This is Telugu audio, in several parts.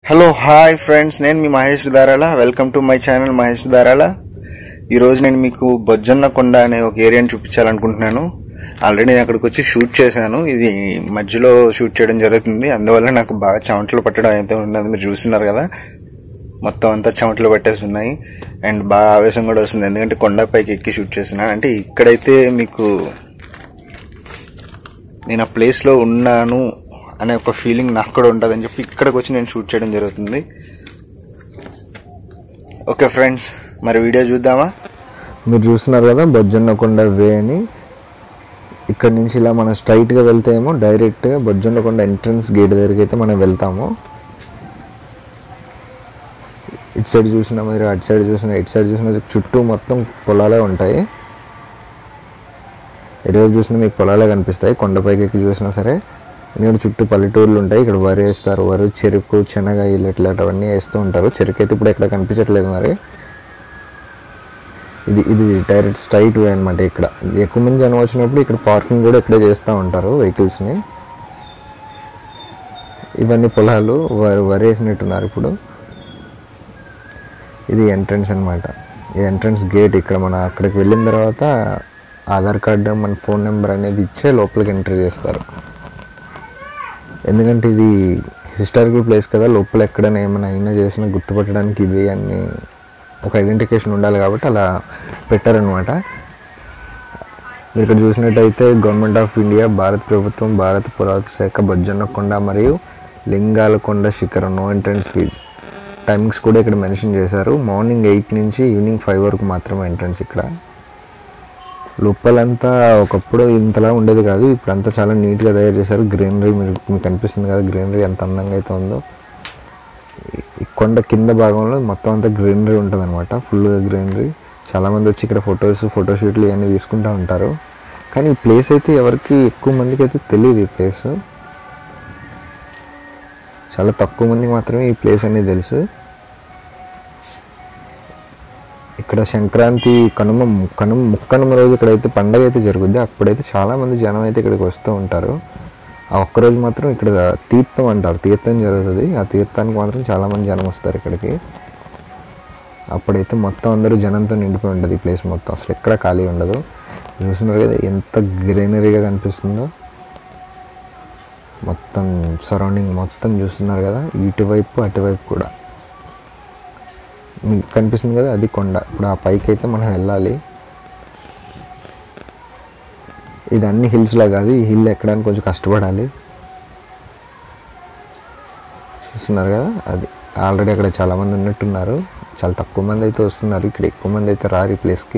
హలో హాయ్ ఫ్రెండ్స్ నేను మీ Mahesh Darala welcome to my channel Mahesh Darala ఈరోజు నేను మీకు బొజ్జన్న కొండ అనే ఒక ఏరియాని చూపించాలనుకుంటున్నాను ఆల్రెడీ నేను అక్కడికి వచ్చి షూట్ చేశాను ఇది మధ్యలో షూట్ చేయడం జరుగుతుంది అందువల్ల నాకు బాగా చెమటలు పట్టడం అయితే ఉన్నది మీరు చూస్తున్నారు కదా మొత్తం అంతా చెమటలు పట్టేసి ఉన్నాయి అండ్ బాగా ఆవేశం కూడా వస్తుంది ఎందుకంటే కొండపైకి ఎక్కి షూట్ చేసిన అంటే ఇక్కడైతే మీకు నేను ఆ ప్లేస్లో ఉన్నాను అనే ఒక ఫీలింగ్ నాకు కూడా ఉంటుందని చెప్పి ఇక్కడికి వచ్చి నేను షూట్ చేయడం జరుగుతుంది ఓకే ఫ్రెండ్స్ మరి వీడియో చూద్దామా మీరు చూస్తున్నారు కదా బొజ్జన్నకొండ వే అని ఇక్కడ నుంచి ఇలా మనం స్ట్రైట్గా వెళ్తే ఏమో డైరెక్ట్గా బొజ్జన్నకొండ ఎంట్రన్స్ గేట్ దగ్గరికి అయితే మనం వెళ్తాము ఇటు సైడ్ చూసినా మీరు అటు సైడ్ చూసినా ఇటు సైడ్ చూసినా చుట్టూ మొత్తం పొలాలే ఉంటాయి ఎటువైపు చూసినా మీకు పొలాలే కనిపిస్తాయి కొండపైకి ఎక్కి చూసినా సరే ఎందుకంటే చుట్టూ పల్లెటూర్లు ఉంటాయి ఇక్కడ వరి వేస్తారు వరి చెరుకు శనగ ఇల్లు ఇట్లాంటివన్నీ వేస్తూ ఉంటారు చెరుకు అయితే ఇప్పుడు ఎక్కడ కనిపించట్లేదు మరి ఇది ఇది డైరెక్ట్ స్ట్రైట్ వే అనమాట ఇక్కడ ఎక్కువ మంది జనం వచ్చినప్పుడు ఇక్కడ పార్కింగ్ కూడా ఇక్కడే చేస్తూ ఉంటారు వెహికల్స్ని ఇవన్నీ పొలాలు వరి వరి వేసినట్టున్నారు ఇప్పుడు ఇది ఎంట్రన్స్ అనమాట ఈ ఎంట్రన్స్ గేట్ ఇక్కడ మన అక్కడికి వెళ్ళిన తర్వాత ఆధార్ కార్డు మన ఫోన్ నెంబర్ అనేది ఇచ్చే లోపలికి ఎంటర్ చేస్తారు ఎందుకంటే ఇది హిస్టారికల్ ప్లేస్ కదా లోపల ఎక్కడైనా ఏమైనా అయినా చేసినా గుర్తుపట్టడానికి ఇది అన్ని ఒక ఐడెంటిఫికేషన్ ఉండాలి కాబట్టి అలా పెట్టారనమాట మీరు ఇక్కడ చూసినట్టయితే గవర్నమెంట్ ఆఫ్ ఇండియా భారత ప్రభుత్వం భారత పురాతన శాఖ బొజ్జన్నకొండ మరియు లింగాలకొండ శిఖరం నో ఎంట్రన్స్ ఫీజ్ టైమింగ్స్ కూడా ఇక్కడ మెన్షన్ చేశారు మార్నింగ్ ఎయిట్ నుంచి ఈవినింగ్ ఫైవ్ వరకు మాత్రమే ఎంట్రన్స్ ఇక్కడ లోపలంతా ఒకప్పుడు ఇంతలా ఉండేది కాదు ఇప్పుడంతా చాలా నీట్గా తయారు చేశారు గ్రీనరీ మీరు మీకు కనిపిస్తుంది కదా గ్రీనరీ ఎంత అందంగా అయితే ఉందో ఈ కొండ కింద భాగంలో మొత్తం అంతా గ్రీనరీ ఉంటుంది అనమాట ఫుల్గా గ్రీనరీ చాలామంది వచ్చి ఇక్కడ ఫొటోస్ ఫోటోషూట్లు ఇవన్నీ తీసుకుంటూ ఉంటారు కానీ ఈ ప్లేస్ అయితే ఎవరికి ఎక్కువ మందికి అయితే తెలియదు ఈ ప్లేస్ చాలా తక్కువ మందికి మాత్రమే ఈ ప్లేస్ అనేది తెలుసు ఇక్కడ సంక్రాంతి కనుమ కనుమ ముక్కనుమ రోజు ఇక్కడైతే పండగ అయితే జరుగుద్ది అప్పుడైతే చాలామంది జనం అయితే ఇక్కడికి వస్తూ ఉంటారు ఆ ఒక్కరోజు మాత్రం ఇక్కడ తీర్థం అంటారు తీర్థం జరుగుతుంది ఆ తీర్థానికి మాత్రం చాలామంది జనం వస్తారు ఇక్కడికి అప్పుడైతే మొత్తం అందరూ జనంతో నిండిపోయి ఉంటుంది ఈ ప్లేస్ మొత్తం అసలు ఎక్కడ ఖాళీ ఉండదు చూస్తున్నారు కదా ఎంత గ్రీనరీగా కనిపిస్తుందో మొత్తం సరౌండింగ్ మొత్తం చూస్తున్నారు కదా ఇటువైపు అటువైపు కూడా మీకు కనిపిస్తుంది కదా అది కొండ ఇప్పుడు ఆ పైకి అయితే మనం వెళ్ళాలి ఇది అన్ని హిల్స్లా కాదు ఈ హిల్ ఎక్కడానికి కొంచెం కష్టపడాలి చూస్తున్నారు కదా అది ఆల్రెడీ అక్కడ చాలామంది ఉన్నట్టున్నారు చాలా తక్కువ మంది అయితే వస్తున్నారు ఇక్కడ ఎక్కువ మంది అయితే రారు ఈ ప్లేస్కి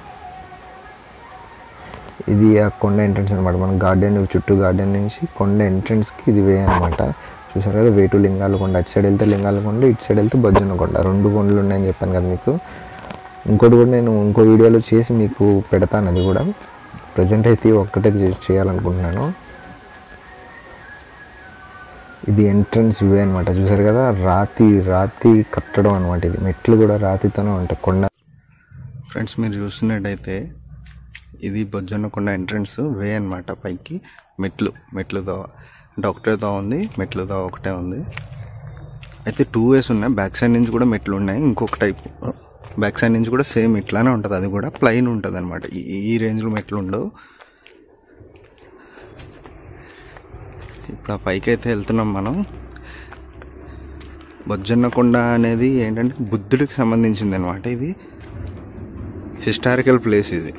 ఇది ఆ కొండ ఎంట్రన్స్ అనమాట మన గార్డెన్ చుట్టూ గార్డెన్ నుంచి కొండ ఎంట్రన్స్కి ఇది వే అనమాట చూసారు కదా వే టు లింగాల కొండ అటు సైడ్ వెళ్తే లింగాల కొండ ఇటు సైడ్ వెళ్తే బొజ్జన్న కొండ రెండు కొండలు ఉన్నాయని చెప్పాను కదా మీకు ఇంకోటి కూడా నేను ఇంకో వీడియోలో చేసి మీకు పెడతాను అది కూడా ప్రజెంట్ అయితే ఒక్కటే చే- చేయాలనుకుంటున్నాను ఇది ఎంట్రన్స్ వే అనమాట చూసారు కదా రాతి రాతి కట్టడం అనమాట ఇది మెట్లు కూడా రాతితోనే ఉంటాయి కొండ ఫ్రెండ్స్ మీరు చూస్తున్నట్టయితే ఇది బొజ్జన్నకొండ ఎంట్రన్స్ వే అన్నమాట పైకి మెట్లు మెట్లు దోవ అంటే ఒకటే దోవ ఉంది మెట్లు దోవ ఒకటే ఉంది అయితే టూ వేస్ ఉన్నాయి బ్యాక్ సైడ్ నుంచి కూడా మెట్లు ఉన్నాయి ఇంకొక టైప్ బ్యాక్ సైడ్ నుంచి కూడా సేమ్ ఇట్లానే ఉంటుంది అది కూడా ప్లైన్ ఉంటుంది అనమాట ఈ రేంజ్లో మెట్లు ఉండవు ఇప్పుడు ఆ పైకి అయితే వెళ్తున్నాం మనం బొజ్జన్నకొండ అనేది ఏంటంటే బుద్ధుడికి సంబంధించింది అనమాట ఇది హిస్టారికల్ ప్లేస్ ఇది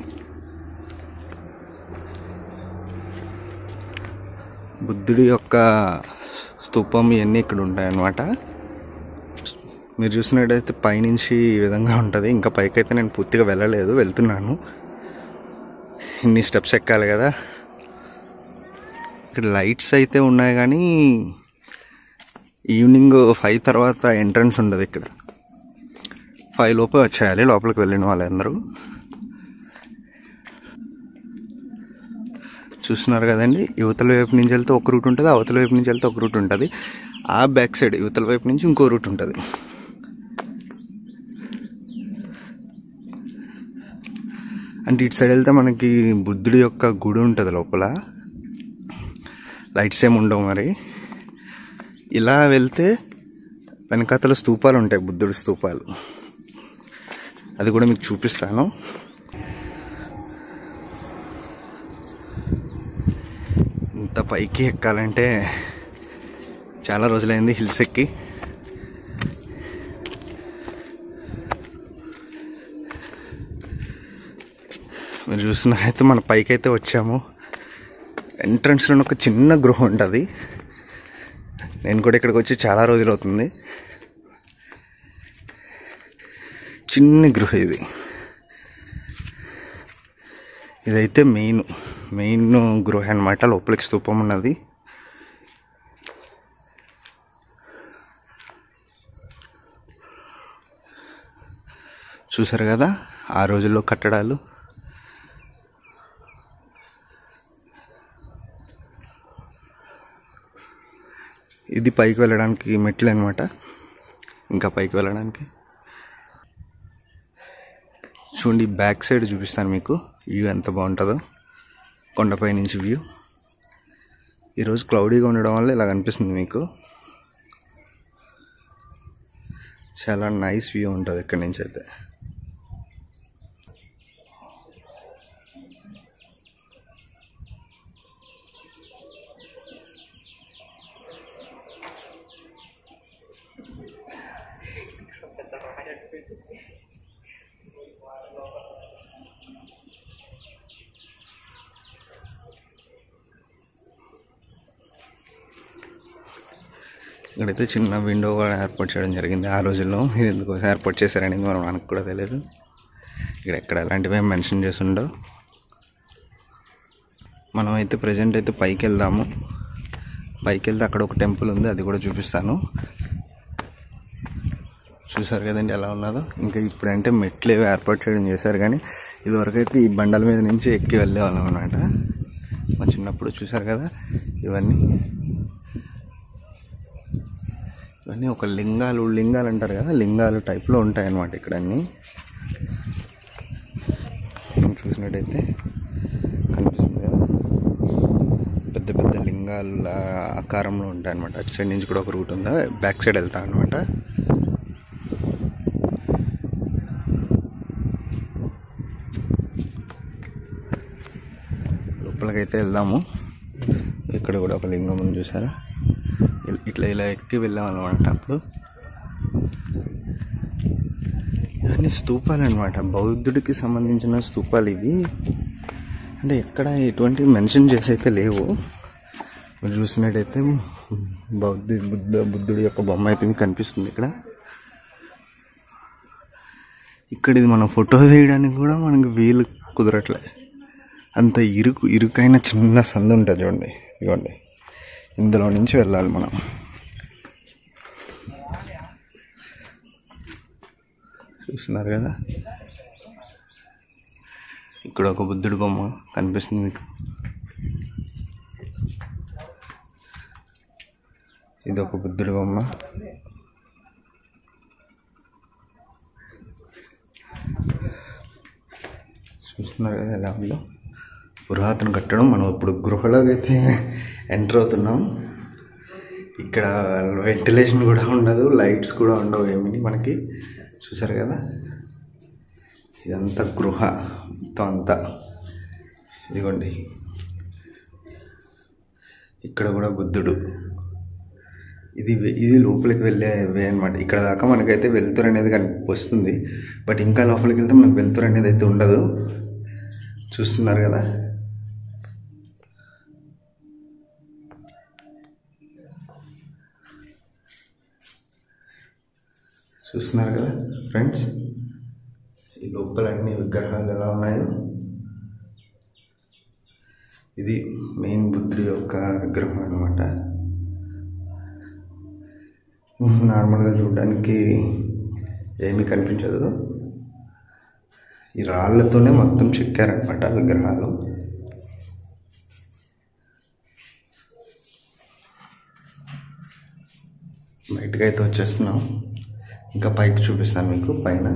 బుద్ధుడి యొక్క స్తూపం ఇవన్నీ ఇక్కడ ఉంటాయన్నమాట మీరు చూసినట్టయితే పైనుంచి ఈ విధంగా ఉంటుంది ఇంకా పైకి అయితే నేను పూర్తిగా వెళ్ళలేదు వెళ్తున్నాను ఇన్ని స్టెప్స్ ఎక్కాలి కదా ఇక్కడ లైట్స్ అయితే ఉన్నాయి కానీ ఈవినింగ్ ఫైవ్ తర్వాత ఎంట్రన్స్ ఉండదు ఇక్కడ ఫైవ్ లోపు వచ్చేయాలి లోపలికి వెళ్ళిన వాళ్ళందరూ చూస్తున్నారు కదండి యువతల వైపు నుంచి వెళ్తే ఒక రూట్ ఉంటుంది అవతల వైపు నుంచి వెళ్తే ఒక రూట్ ఉంటుంది ఆ బ్యాక్ సైడ్ యువతల వైపు నుంచి ఇంకో రూట్ ఉంటుంది అంటే ఇటు సైడ్ వెళ్తే మనకి బుద్ధుడి యొక్క గుడి ఉంటుంది లోపల లైట్స్ ఏమి ఉండవు మరి ఇలా వెళ్తే వెనకాతల స్తూపాలు ఉంటాయి బుద్ధుడి స్తూపాలు అది కూడా మీకు చూపిస్తాను ఇంత పైకి ఎక్కాలంటే చాలా రోజులైంది హిల్స్ ఎక్కి మీరు చూస్తున్నట్టయితే మన పైకి అయితే వచ్చాము ఎంట్రన్స్లో ఒక చిన్న గృహ ఉంటుంది నేను కూడా ఇక్కడికి వచ్చి చాలా రోజులు అవుతుంది చిన్న గృహ ఇది ఇదైతే మెయిన్ మెయిన్ గృహ అనమాట లోపలికి స్తూపం ఉన్నది చూసారు కదా ఆ రోజుల్లో కట్టడాలు ఇది పైకి వెళ్ళడానికి మెట్లు అనమాట ఇంకా పైకి వెళ్ళడానికి చూడండి బ్యాక్ సైడ్ చూపిస్తాను మీకు వ్యూ ఎంత బాగుంటుందో కొండపై నుంచి వ్యూ ఈరోజు క్లౌడీగా ఉండడం వల్ల ఇలా కనిపిస్తుంది మీకు చాలా నైస్ వ్యూ ఉంటుంది ఇక్కడి నుంచి అయితే ఇక్కడైతే చిన్న విండో కూడా ఏర్పాటు చేయడం జరిగింది ఆ రోజుల్లో ఇది ఎందుకోసం ఏర్పాటు చేశారనేది మనం మనకు కూడా తెలియదు ఇక్కడ ఎక్కడ అలాంటివి ఏం మెన్షన్ చేసిండో మనం అయితే ప్రజెంట్ అయితే పైకి వెళ్దాము పైకి వెళ్తే అక్కడ ఒక టెంపుల్ ఉంది అది కూడా చూపిస్తాను చూసారు కదండి ఎలా ఉన్నదో ఇంకా ఇప్పుడంటే మెట్లు ఏవి ఏర్పాటు చేయడం చేశారు కానీ ఇదివరకు అయితే ఈ బండల మీద నుంచి ఎక్కి వెళ్ళేవాళ్ళం అనమాట మా చిన్నప్పుడు చూసారు కదా ఇవన్నీ ఇవన్నీ ఒక లింగాలు లింగాలు అంటారు కదా లింగాలు టైప్లో ఉంటాయి అన్నమాట ఇక్కడ అన్నీ మనం చూసినట్టయితే కనిపిస్తుంది కదా పెద్ద పెద్ద లింగాల ఆకారంలో ఉంటాయి అనమాట అటు సైడ్ నుంచి కూడా ఒక రూట్ ఉందా బ్యాక్ సైడ్ వెళ్తా అనమాట లోపలికైతే వెళ్దాము ఇక్కడ కూడా ఒక లింగం ఉంది చూసారా ఇ- ఇట్లా ఇలా ఎక్కి వెళ్ళాం అనమాట అప్పుడు ఇవన్నీ స్తూపాలు అనమాట బౌద్ధుడికి సంబంధించిన స్తూపాలు ఇవి అంటే ఎక్కడ ఎటువంటి మెన్షన్ చేసి అయితే లేవు మీరు చూసినట్టయితే బౌద్ధ బుద్ధ బుద్ధుడి యొక్క బొమ్మ అయితే మీకు కనిపిస్తుంది ఇక్కడ ఇక్కడ ఇది మనం ఫోటో తీయడానికి కూడా మనకి వీలు కుదరట్లే అంత ఇరుకు ఇరుకైన చిన్న సందు ఉంటుంది చూడండి ఇదిగోండి ఇందులో నుంచి వెళ్ళాలి మనం చూస్తున్నారు కదా ఇక్కడ ఒక బుద్ధుడి బొమ్మ కనిపిస్తుంది మీకు ఇది ఒక బుద్ధుడి బొమ్మ చూస్తున్నారు కదా ఎలా ఉందో పురాతన కట్టడం మనం ఇప్పుడు గృహలోకి అయితే ఎంటర్ అవుతున్నాం ఇక్కడ వెంటిలేషన్ కూడా ఉండదు లైట్స్ కూడా ఉండవు ఏమి మనకి చూసారు కదా ఇదంతా గృహ మొత్తం అంతా ఇదిగోండి ఇక్కడ కూడా బుద్ధుడు ఇది వె- ఇది లోపలికి వెళ్ళే వే అనమాట ఇక్కడ దాకా మనకైతే వెలుతురు అనేది కనిపి వస్తుంది బట్ ఇంకా లోపలికి వెళ్తే మనకు వెలుతురు అనేది అయితే ఉండదు చూస్తున్నారు కదా చూస్తున్నారు కదా ఫ్రెండ్స్ ఈ లోపల అన్ని విగ్రహాలు ఎలా ఉన్నాయో ఇది మెయిన్ బుద్ధుడి యొక్క విగ్రహం అనమాట నార్మల్గా చూడడానికి ఏమీ కనిపించదు ఈ రాళ్ళతోనే మొత్తం చెక్కారనమాట విగ్రహాలు బయటకు అయితే వచ్చేస్తున్నాం ఇంకా పైకి చూపిస్తాను మీకు పైన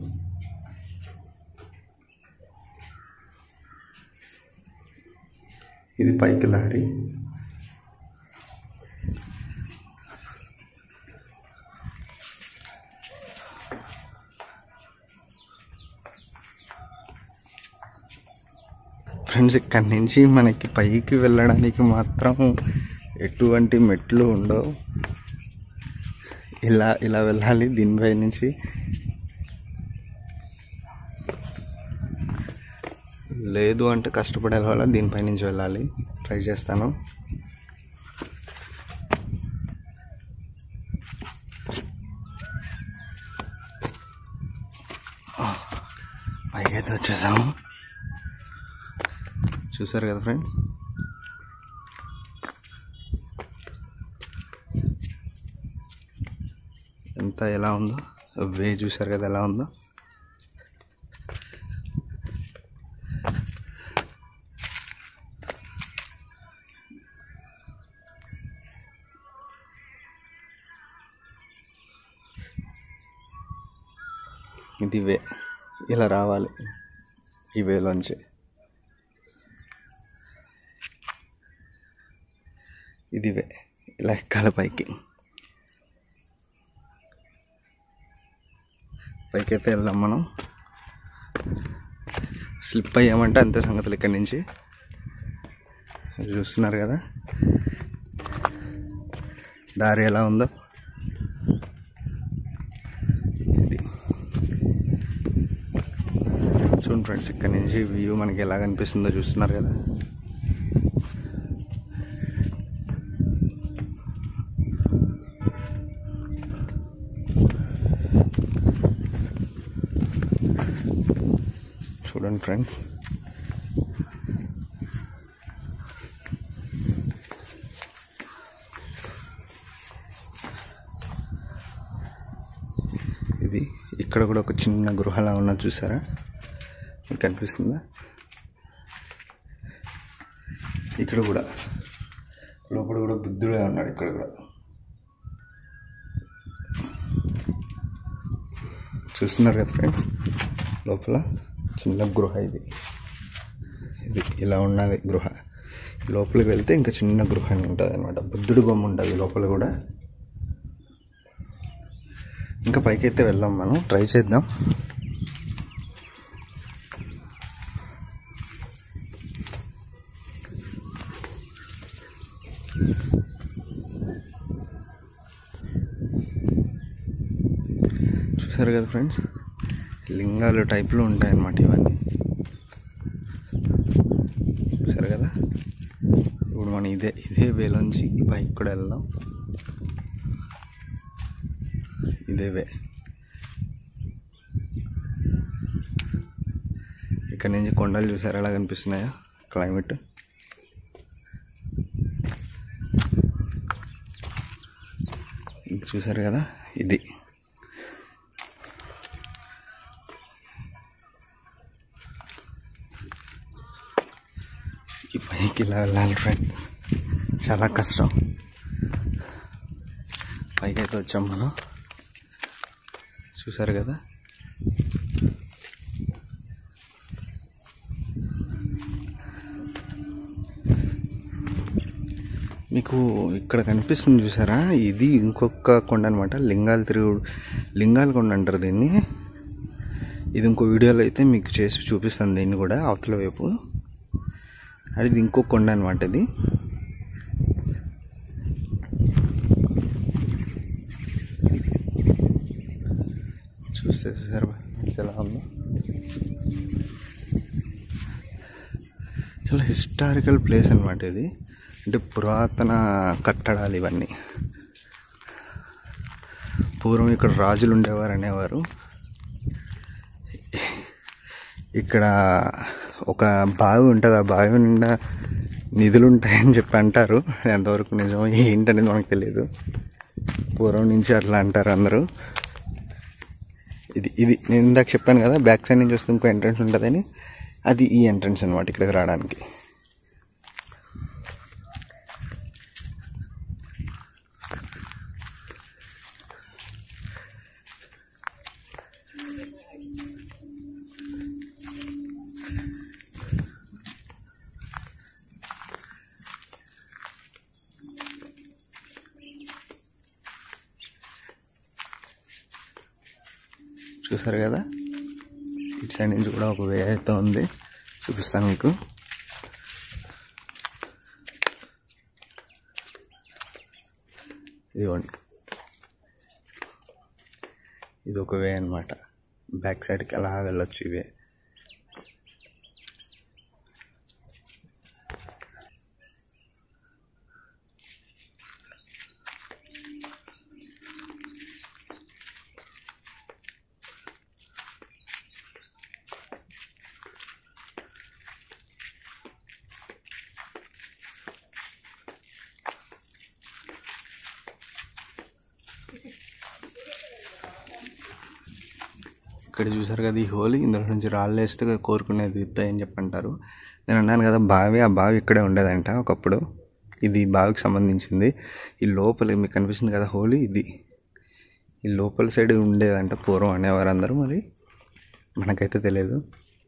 ఇది పైకి దారి ఫ్రెండ్స్ ఇక్కడి నుంచి మనకి పైకి వెళ్ళడానికి మాత్రం ఎటువంటి మెట్లు ఉండవు ఇలా ఇలా వెళ్ళాలి దీనిపై నుంచి లేదు అంటే కష్టపడే వాళ్ళ దీనిపై నుంచి వెళ్ళాలి ట్రై చేస్తాను పైకి అయితే వచ్చేసాము చూసారు కదా ఫ్రెండ్స్ ఎంత ఎలా ఉందో వే చూసారు కదా ఎలా ఉందో ఇది వే ఇలా రావాలి ఈ వేలోంచి ఇది వే ఇలా ఎక్కాలి పైకి పైకి అయితే వెళ్దాం మనం స్లిప్ అయ్యామంటే అంతే సంగతులు ఇక్కడి నుంచి చూస్తున్నారు కదా దారి ఎలా ఉందో ఇది చూడండి ఫ్రెండ్స్ ఇక్కడ నుంచి వ్యూ మనకి ఎలా కనిపిస్తుందో చూస్తున్నారు కదా చూడండి ఫ్రెండ్స్ ఇది ఇక్కడ కూడా ఒక చిన్న గృహలా ఉన్నది చూసారా మీకు కనిపిస్తుందా ఇక్కడ కూడా లోపల కూడా బుద్ధుడే ఉన్నాడు ఇక్కడ కూడా చూస్తున్నారు కదా ఫ్రెండ్స్ లోపల చిన్న గృహ ఇది ఇది ఇలా ఉన్నది గృహ లోపలికి వెళ్తే ఇంకా చిన్న గృహ అని ఉంటుంది అనమాట బుద్ధుడు బొమ్మ ఉంటుంది లోపల కూడా ఇంకా పైకి అయితే వెళ్దాం మనం ట్రై చేద్దాం చూసారు కదా ఫ్రెండ్స్ లింగాలు టైప్లో ఉంటాయన్నమాట ఇవన్నీ చూసారు కదా ఇప్పుడు మనం ఇదే ఇదే వేలోంచి ఈ బైక్ కూడా వెళ్దాం ఇదే వే ఇక్కడ నుంచి కొండలు చూసారు ఎలా కనిపిస్తున్నాయో క్లైమేట్ ఇది చూసారు కదా ఇది ఈ పైకి ఇలా వెళ్ళాలి ఫ్రెండ్స్ చాలా కష్టం పైకి అయితే వచ్చాం మనం చూసారు కదా మీకు ఇక్కడ కనిపిస్తుంది చూసారా ఇది ఇంకొక కొండ అనమాట లింగాల తిరుగుడు లింగాల కొండ అంటారు దీన్ని ఇది ఇంకో వీడియోలో అయితే మీకు చేసి చూపిస్తాను దీన్ని కూడా అవతల వైపు అది ఇంకో కొండ అనమాట ఇది చూస్తే చూసారు ఎలా ఉందో చాలా హిస్టారికల్ ప్లేస్ అనమాట ఇది అంటే పురాతన కట్టడాలు ఇవన్నీ పూర్వం ఇక్కడ రాజులు ఉండేవారు అనేవారు ఇక్కడ ఒక బావి ఉంటుంది ఆ బావి నిండా నిధులు ఉంటాయని చెప్పి అంటారు ఎంతవరకు నిజం ఏంటనేది మనకు తెలియదు పూర్వం నుంచి అట్లా అంటారు అందరూ ఇది ఇది నేను ఇందాక చెప్పాను కదా బ్యాక్ సైడ్ నుంచి వస్తే ఇంకో ఎంట్రన్స్ ఉంటుందని అది ఈ ఎంట్రన్స్ అనమాట ఇక్కడికి రావడానికి చూసారు కదా ఇటు సైడ్ నుంచి కూడా ఒక వే అయితే ఉంది చూపిస్తాను మీకు ఇదిగోండి ఇది ఒక వే అనమాట బ్యాక్ సైడ్కి అలా వెళ్ళొచ్చు ఇవే ఇక్కడ చూసారు కదా ఈ హోలీ ఇందులో నుంచి రాళ్ళు వేస్తే కోరుకునేది దిగుతాయని చెప్పి అంటారు నేను అన్నాను కదా బావి ఆ బావి ఇక్కడే ఉండేదంట ఒకప్పుడు ఇది బావికి సంబంధించింది ఈ లోపల మీకు కనిపిస్తుంది కదా హోలీ ఇది ఈ లోపల సైడ్ ఉండేదంట పూర్వం అనేవారు అందరూ మరి మనకైతే తెలియదు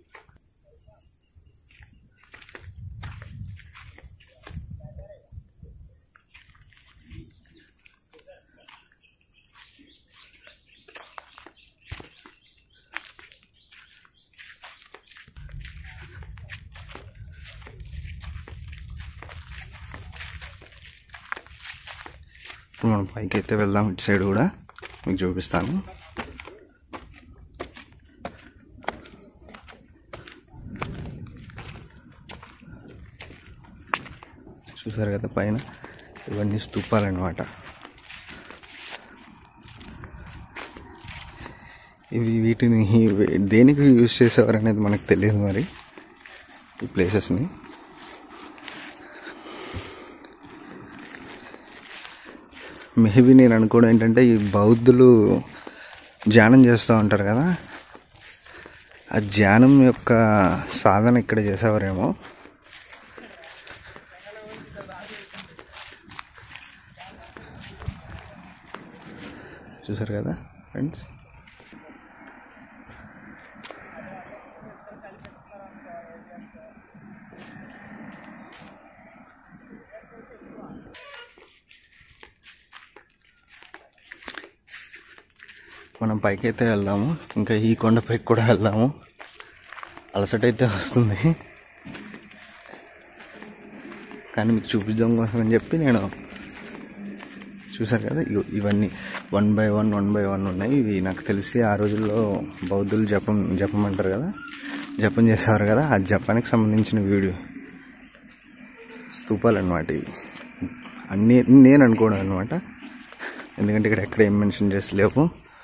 ఇప్పుడు మనం పైకి అయితే వెళ్దాం ఇటు సైడ్ కూడా మీకు చూపిస్తాను చూసారు కదా పైన ఇవన్నీ స్తూపాలన్నమాట ఇవి వీటిని దేనికి యూజ్ చేసేవారు అనేది మనకు తెలియదు మరి ఈ ప్లేసెస్ని మేబీ నేను అనుకోవడం ఏంటంటే ఈ బౌద్ధులు ధ్యానం చేస్తూ ఉంటారు కదా ఆ ధ్యానం యొక్క సాధన ఇక్కడ చేసేవారేమో చూసారు కదా ఫ్రెండ్స్ మనం పైకి అయితే వెళ్దాము ఇంకా ఈ కొండ పైకి కూడా వెళ్దాము అలసట అయితే వస్తుంది కానీ మీకు చూపిద్దాం కోసం అని చెప్పి నేను చూసారు కదా ఇగో ఇవన్నీ one by one one by one ఉన్నాయి ఇవి నాకు తెలిసి ఆ రోజుల్లో బౌద్ధులు జపం జపం అంటారు కదా జపం చేసేవారు కదా ఆ జపానికి సంబంధించిన వీడియో స్తూపాలు అనమాట ఇవి అన్నీ నేను అనుకోవడం అనమాట ఎందుకంటే ఇక్కడ ఎక్కడ ఏం మెన్షన్ చేసి లేవు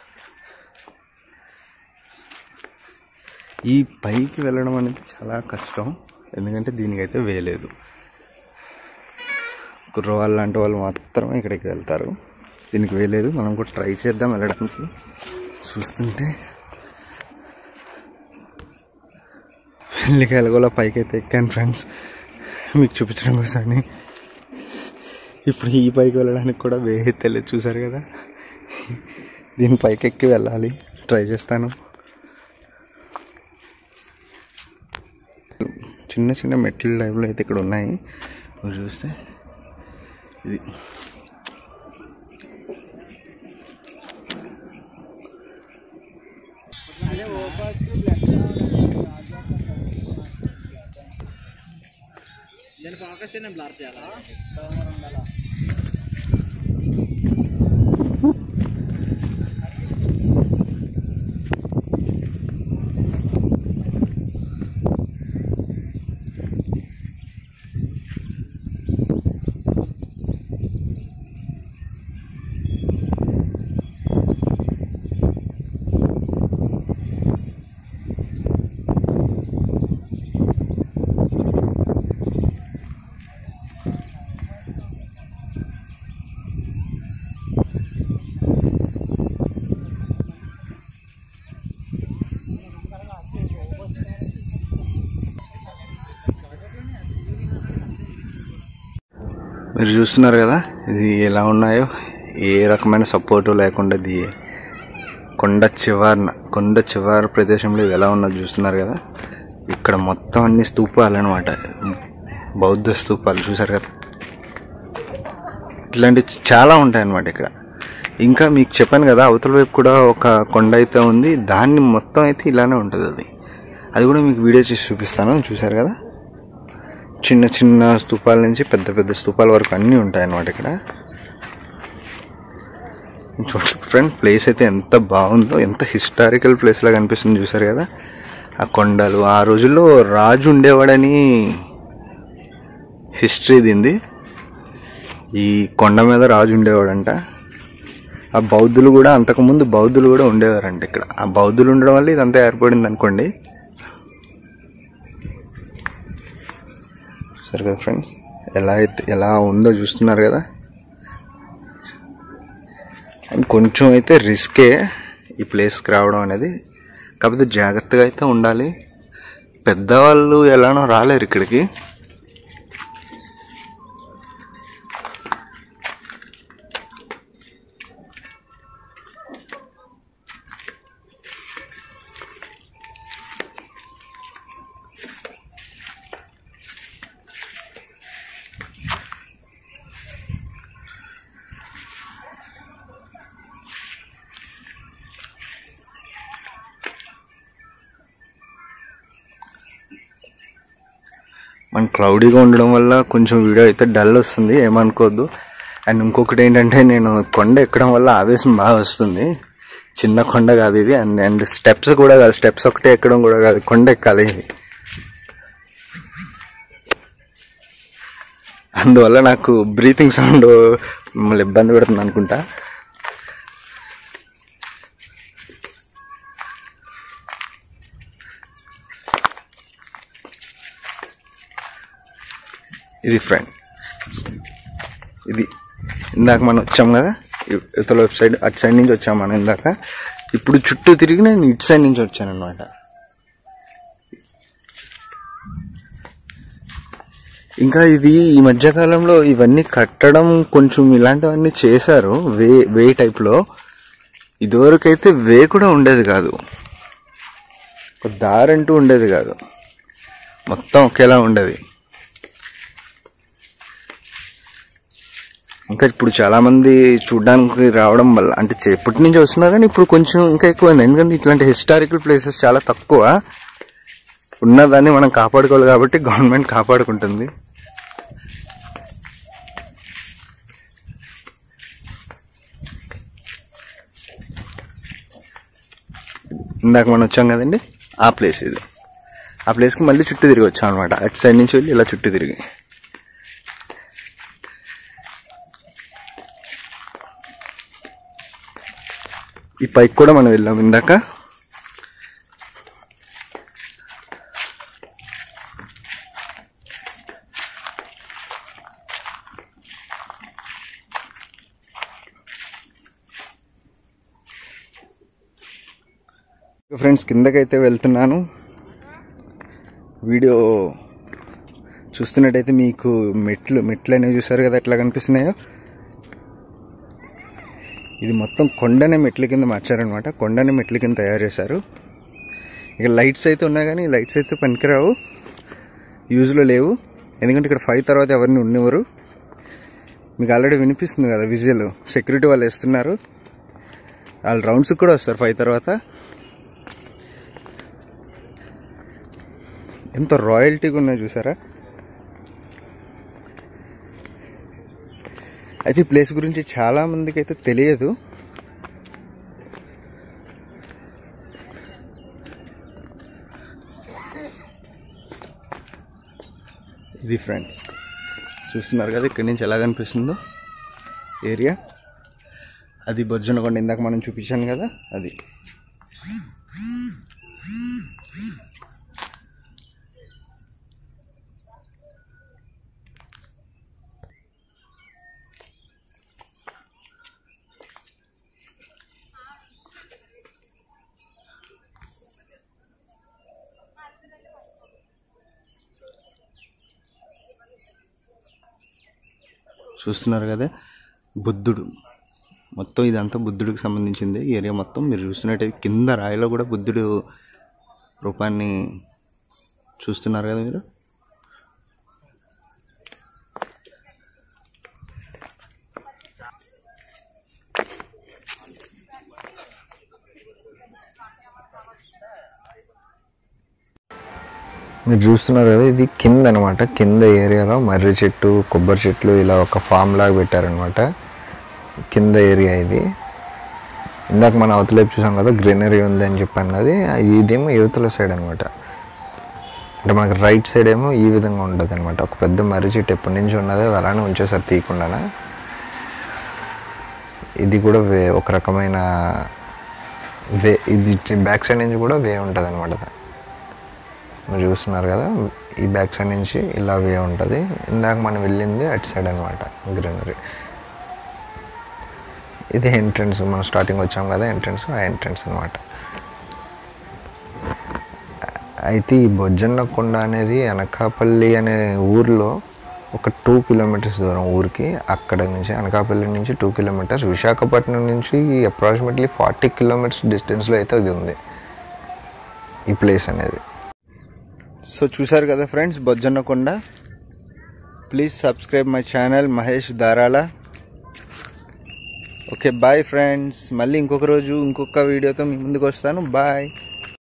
ఈ పైకి వెళ్ళడం అనేది చాలా కష్టం ఎందుకంటే దీనికైతే వేయలేదు కుర్రవాళ్ళు లాంటి వాళ్ళు మాత్రమే ఇక్కడికి వెళ్తారు దీనికి వేయలేదు మనం కూడా ట్రై చేద్దాం వెళ్ళడానికి చూస్తుంటే వెళ్ళికి వెళ్ళగోలా పైకి అయితే ఎక్కాను ఫ్రెండ్స్ మీకు చూపించడం కోసమని ఇప్పుడు ఈ పైకి వెళ్ళడానికి కూడా వేరే తెలియదు చూసారు కదా దీని పైకి ఎక్కి వెళ్ళాలి ట్రై చేస్తాను చిన్న చిన్న మెట్ల టైప్లో అయితే ఇక్కడ ఉన్నాయి మీరు చూస్తే ఇది నేను ఫోకస్ నేను బ్లర్ చేయాలా మీరు చూస్తున్నారు కదా ఇది ఎలా ఉన్నాయో ఏ రకమైన సపోర్టు లేకుండా ఇది కొండ చివరన కొండ చివరి ప్రదేశంలో ఇది ఎలా ఉన్నది చూస్తున్నారు కదా ఇక్కడ మొత్తం అన్ని స్తూపాలు అనమాట బౌద్ధ స్తూపాలు చూసారు కదా ఇట్లాంటివి చాలా ఉంటాయి అన్నమాట ఇక్కడ ఇంకా మీకు చెప్పాను కదా అవతల వైపు కూడా ఒక కొండ అయితే ఉంది దాన్ని మొత్తం అయితే ఇలానే ఉంటుంది అది అది కూడా మీకు వీడియో చేసి చూపిస్తాను చూసారు కదా చిన్న చిన్న స్తూపాల నుంచి పెద్ద పెద్ద స్తూపాల వరకు అన్నీ ఉంటాయి అన్నమాట ఇక్కడ చూడండి ఫ్రెండ్ ప్లేస్ అయితే ఎంత బాగుందో ఎంత హిస్టారికల్ ప్లేస్ లాగా అనిపిస్తుంది చూసారు కదా ఆ కొండలు ఆ రోజుల్లో రాజు ఉండేవాడని హిస్టరీ దీంది ఈ కొండ మీద రాజు ఉండేవాడంట ఆ బౌద్ధులు కూడా అంతకుముందు బౌద్ధులు కూడా ఉండేవారంట ఇక్కడ ఆ బౌద్ధులు ఉండడం వల్ల ఇదంతా ఏర్పడింది అనుకోండి చూసారు కదా ఫ్రెండ్స్ ఎలా అయితే ఎలా ఉందో చూస్తున్నారు కదా అండ్ కొంచెం అయితే రిస్కే ఈ ప్లేస్కి రావడం అనేది కాకపోతే జాగ్రత్తగా అయితే ఉండాలి పెద్దవాళ్ళు ఎలానో రాలేరు ఇక్కడికి మన క్లౌడీగా ఉండడం వల్ల కొంచెం వీడియో అయితే డల్ వస్తుంది ఏమనుకోవద్దు అండ్ ఇంకొకటి ఏంటంటే నేను కొండ ఎక్కడం వల్ల ఆవేశం బాగా వస్తుంది చిన్న కొండ కాదు ఇది అండ్ అండ్ స్టెప్స్ కూడా కాదు స్టెప్స్ ఒకటే ఎక్కడం కూడా కాదు కొండ ఎక్కాలి ఇది అందువల్ల నాకు బ్రీతింగ్ సౌండ్ మిమ్మల్ని ఇబ్బంది పెడుతుంది అనుకుంటా ఇది ఫ్రెండ్ ఇది ఇందాక మనం వచ్చాం కదా ఇ- ఇవతల వెబ్ సైడ్ అటు సైడ్ నుంచి వచ్చాం మనం ఇందాక ఇప్పుడు చుట్టూ తిరిగి నేను ఇటు సైడ్ నుంచి వచ్చాను అనమాట ఇంకా ఇది ఈ మధ్యకాలంలో ఇవన్నీ కట్టడం కొంచెం ఇలాంటివన్నీ చేశారు వే వే టైప్లో ఇదివరకైతే వే కూడా ఉండేది కాదు ఒక దారంటూ ఉండేది కాదు మొత్తం ఒకేలా ఉండేది ఇంకా ఇప్పుడు చాలా మంది చూడడానికి రావడం వల్ల అంటే చే- ఎప్పటి నుంచి వస్తున్నారు కానీ ఇప్పుడు కొంచెం ఇంకా ఎక్కువ ఎందుకంటే ఇట్లాంటి హిస్టారికల్ ప్లేసెస్ చాలా తక్కువ ఉన్నదాన్ని మనం కాపాడుకోవాలి కాబట్టి గవర్నమెంట్ కాపాడుకుంటుంది ఇందాక మనం వచ్చాం కదండి ఆ ప్లేస్ ఇది ఆ ప్లేస్కి మళ్ళీ చుట్టూ తిరిగి వచ్చాం అనమాట అటు సైడ్ నుంచి వెళ్ళి ఇలా చుట్టూ తిరిగి ఈ పైకి కూడా మనం వెళ్ళాం ఇందాక ఫ్రెండ్స్ కిందకైతే వెళ్తున్నాను వీడియో చూస్తున్నట్టయితే మీకు మెట్లు మెట్లు అనేవి చూసారు కదా ఎట్లా కనిపిస్తున్నాయో ఇది మొత్తం కొండనే మెట్ల కింద మార్చారనమాట కొండనే మెట్ల కింద తయారు చేశారు ఇక లైట్స్ అయితే ఉన్నాయి కానీ లైట్స్ అయితే పనికిరావు యూజ్లో లేవు ఎందుకంటే ఇక్కడ ఫైవ్ తర్వాత ఎవరిని ఉన్నవారు మీకు ఆల్రెడీ వినిపిస్తుంది కదా విజువల్ సెక్యూరిటీ వాళ్ళు వేస్తున్నారు వాళ్ళు రౌండ్స్కి కూడా వస్తారు ఫైవ్ తర్వాత ఎంత రాయల్టీగా ఉన్నాయి చూసారా అయితే ఈ ప్లేస్ గురించి చాలా మందికి అయితే తెలియదు ఇది ఫ్రెండ్స్ చూస్తున్నారు కదా ఇక్కడి నుంచి ఎలా కనిపిస్తుందో ఏరియా అది బొజ్జనకొండ ఇందాక మనం చూపించాను కదా అది చూస్తున్నారు కదా బుద్ధుడు మొత్తం ఇదంతా బుద్ధుడికి సంబంధించింది ఈ ఏరియా మొత్తం మీరు చూస్తున్నట్టయితే కింద రాయిలో కూడా బుద్ధుడు రూపాన్ని చూస్తున్నారు కదా మీరు మీరు చూస్తున్నారు కదా ఇది కింద అనమాట కింద ఏరియాలో మర్రి చెట్టు కొబ్బరి చెట్లు ఇలా ఒక ఫామ్ లాగా పెట్టారనమాట కింద ఏరియా ఇది ఇందాక మన అవతలేపు చూసాం కదా గ్రీనరీ ఉంది అని చెప్పి అన్నది ఇదేమో యువతల సైడ్ అనమాట అంటే మనకి రైట్ సైడ్ ఏమో ఈ విధంగా ఉంటుంది అనమాట ఒక పెద్ద మర్రి చెట్టు ఎప్పటి నుంచి ఉన్నది అది అలానే ఉంచేసారు తీయకుండా ఇది కూడా వే ఒక రకమైన వే ఇది బ్యాక్ సైడ్ నుంచి కూడా వే ఉంటుంది అనమాట మీరు చూస్తున్నారు కదా ఈ బ్యాక్ సైడ్ నుంచి ఇలా వే ఉంటుంది ఇందాక మనం వెళ్ళింది అటు సైడ్ అనమాట గ్రీనరీ ఇది ఎంట్రన్స్ మనం స్టార్టింగ్ వచ్చాం కదా ఎంట్రన్స్ ఆ ఎంట్రన్స్ అనమాట అయితే ఈ బొజ్జన్న కొండ అనేది అనకాపల్లి అనే ఊర్లో ఒక టూ కిలోమీటర్స్ దూరం ఊరికి అక్కడ నుంచి అనకాపల్లి నుంచి టూ కిలోమీటర్స్ విశాఖపట్నం నుంచి అప్రాక్సిమేట్లీ ఫార్టీ కిలోమీటర్స్ డిస్టెన్స్లో అయితే అది ఉంది ఈ ప్లేస్ అనేది సో చూసారు కదా friends Bojjannakonda please subscribe my channel Mahesh Darala okay bye friends మళ్ళీ ఇంకొక రోజు ఇంకొక వీడియోతో మీ ముందుకు వస్తాను బాయ్